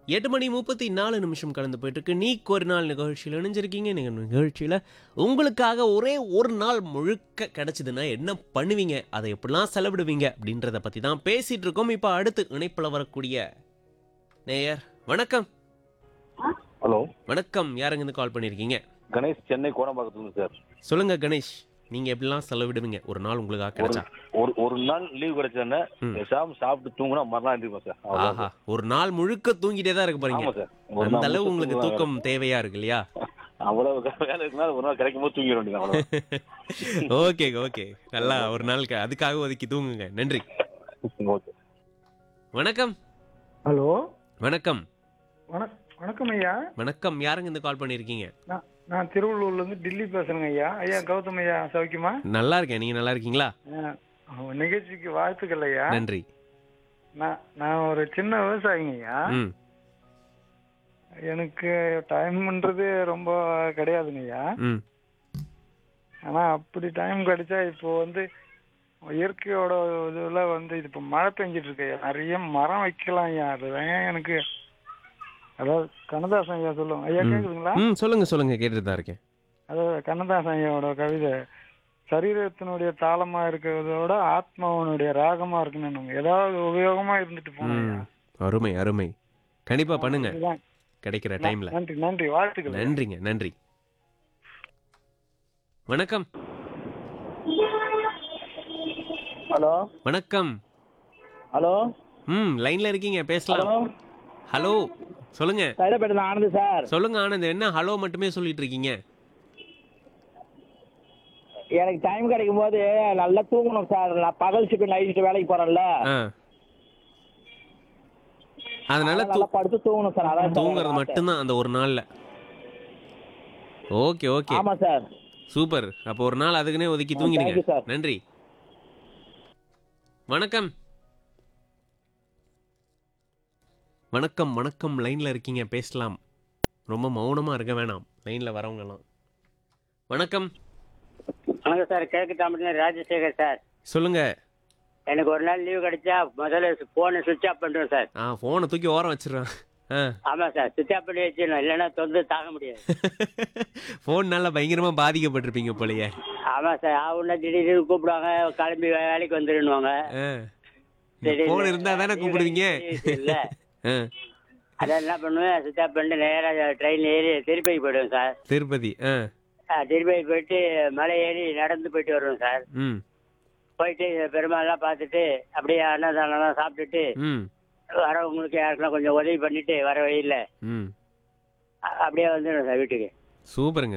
எட்டு மணி முப்பத்தி நாலு நிமிஷம் கடந்து போயிட்டு இருக்கு நீக்கு ஒரு நாள் நிகழ்ச்சியில் இணைஞ்சிருக்கீங்க நீங்கள் நிகழ்ச்சியில் உங்களுக்காக ஒரே ஒரு நாள் முழுக்க கிடைச்சதுன்னா என்ன பண்ணுவீங்க அதை எப்படிலாம் செலவிடுவீங்க அப்படின்றத பற்றி தான் பேசிட்டு இருக்கோம் இப்போ அடுத்து இணைப்பில் வரக்கூடிய நேயர் வணக்கம் ஹலோ வணக்கம் யாருங்க இருந்து கால் பண்ணியிருக்கீங்க கணேஷ் சென்னை கோடம்பாக்கத்துலேருந்து சார் சொல்லுங்க கணேஷ் நீங்க எப்படிலாம் செலவிடுவீங்க ஒரு நாள் உங்களுக்காக ஒரு கிடைச்சா ஒரு ஒரு நாள் லீவ் கிடைச்சதுன்னா ம். பேசாம சாப்பிட்டு தூங்கினா மறுநாள் எழுந்திருப்போம் சார் அவ்வளவுதான் ஆஹா ஒரு நாள் முழுக்க தூங்கிட்டே தான் இருக்க போறீங்க ஆமா சார் ஒரு அந்த நாள் அளவு முழுக்க உங்களுக்கு தூங்கலாம். தூக்கம் தேவையா இருக்கு இல்லையா அவ்வளவு வேலை இருக்குன்னா ஒரு நாள் கிடைக்கும் போது தூங்கிட வேண்டியது அவ்வளவுதான் ஓகே ஓகே நல்லா ஒரு நாளுக்கு அதுக்காக ஒதுக்கி தூங்குங்க நன்றி ஓகே வணக்கம் ஹலோ வணக்கம் வணக் வணக்கம் ஐயா வணக்கம் யாருங்க இந்த கால் பண்ணிருக்கீங்க நான் நான் திருவள்ளூர்ல இருந்து டில்லி பேசுறேங்க ஐயா ஐயா கௌதம் ஐயா சௌக்கியமா நல்லா இருக்கேன் நீங்க நல்லா இருக்கீங்களா ஆ, உங்க நிகழ்ச்சிக்கு வாழ்த்துக்கள் ஐயா நன்றி நான் நான் ஒரு சின்ன விவசாயிங்க ஐயா ம் எனக்கு டைம்ன்றது ரொம்ப கிடையாதுங்க ஐயா ம் ஆனா அப்படி டைம் கிடைச்சா இப்போ வந்து இயற்கையோட இதுல வந்து இது இப்போ மழை பெஞ்சிட்டு இருக்கு ஐயா நிறைய மரம் வைக்கலாம் ஐயா அதுதான் எனக்கு அதாவது கண்ணதாசன் ஐயா சொல்லுவாங்க ஐயா ம். கேக்குதுங்களா ம் சொல்லுங்க சொல்லுங்க கேட்டுட்டு தான் இருக்கேன் அதாவது கண்ணதாசன் ஐயாவோட கவிதை சரீரத்தினுடைய தாளமா இருக்கிறதோட ஆத்மாவனுடைய ராகமா இருக்கணும் ஏதாவது உபயோகமா இருந்துட்டு போனோம் ம் அருமை அருமை கண்டிப்பா பண்ணுங்க இதுதான். கிடைக்கிற டைம்ல நன்றி நன்றி வாழ்த்துக்கள் நன்றிங்க நன்றி வணக்கம் ஹலோ வணக்கம் ஹலோ ம் லைன்ல இருக்கீங்க பேசலாம் ஹலோ ஹலோ சொல்லுங்க சைதாப்பேட்டை ஆனந்த் சார் சொல்லுங்க ஆனந்த் என்ன ஹலோ மட்டுமே சொல்லிட்டு இருக்கீங்க எனக்கு டைம் கிடைக்கும் போது நல்லா தூங்கணும் சார் நான் பகல் ஷிஃப்ட் நைட் ஷிஃப்ட் வேலைக்கு போறேன்ல ஆ அதனால தூ- நல்லா படுத்து தூங்கணும் சார் அதான் சார் தூங்குறது எனக்கு ஆசை. மட்டும்தான் அந்த ஒரு நாள்ல ஓகே ஓகே ஆமா சார் சூப்பர் அப்போ ஒரு நாள் அதுக்குன்னே ஒதுக்கி ஆ, தூங்கிடுங்க thank you, sir. நன்றி வணக்கம் வணக்கம் வணக்கம் லைன்ல இருக்கீங்க பேசலாம் ரொம்ப மௌனமா இருக்க வேணாம் லைன்ல வரவங்கலாம் வணக்கம் வணக்கம் சார் கிழக்கு தமிழ்நாடு ராஜசேகர் சார் சொல்லுங்க எனக்கு ஒரு நாள் லீவு கிடைச்சா முதல்ல ஃபோனை சுவிட்ச் ஆஃப் பண்ணுறோம் சார் ஆ ஃபோனை தூக்கி ஓரம் வச்சிடுறேன் ஆ ஆமாம் சார் சுவிட்ச் ஆஃப் பண்ணி வச்சிடணும் இல்லைன்னா தொந்து தாங்க முடியாது ஃபோன்னால பயங்கரமா பாதிக்கப்பட்டிருப்பீங்க போலயே ஆமாம் சார் ஆவுன்னா திடீர்னு கூப்பிடுவாங்க கிளம்பி வே- வேலைக்கு வந்துடுவாங்க ஆ திடீர்னு ஃபோன் இருந்தா தானே கூப்பிடுவீங்க இல்லை ஆ அதான் என்ன பண்ணுவேன் சுவிட்ச் ஆஃப் பண்ணிட்டு நேராக ட்ரெயின் ஏறி திருப்பதி போயிடுவேன் சார் திருப்பதி ஆ ஆ, திருப்பதி போயிட்டு மலை ஏறி நடந்து போயிட்டு வருவேன் சார் ம் போயிட்டு பெருமாள்லாம் பார்த்துட்டு அப்படியே அன்னதானம்லாம் சாப்பிட்டுட்டு ம் வரவங்களுக்கு யாருக்கெல்லாம் கொஞ்சம் உதவி பண்ணிட்டு வர வழியில் ம் அப்படியே வந்துடுவேன் சார் வீட்டுக்கு சூப்பருங்க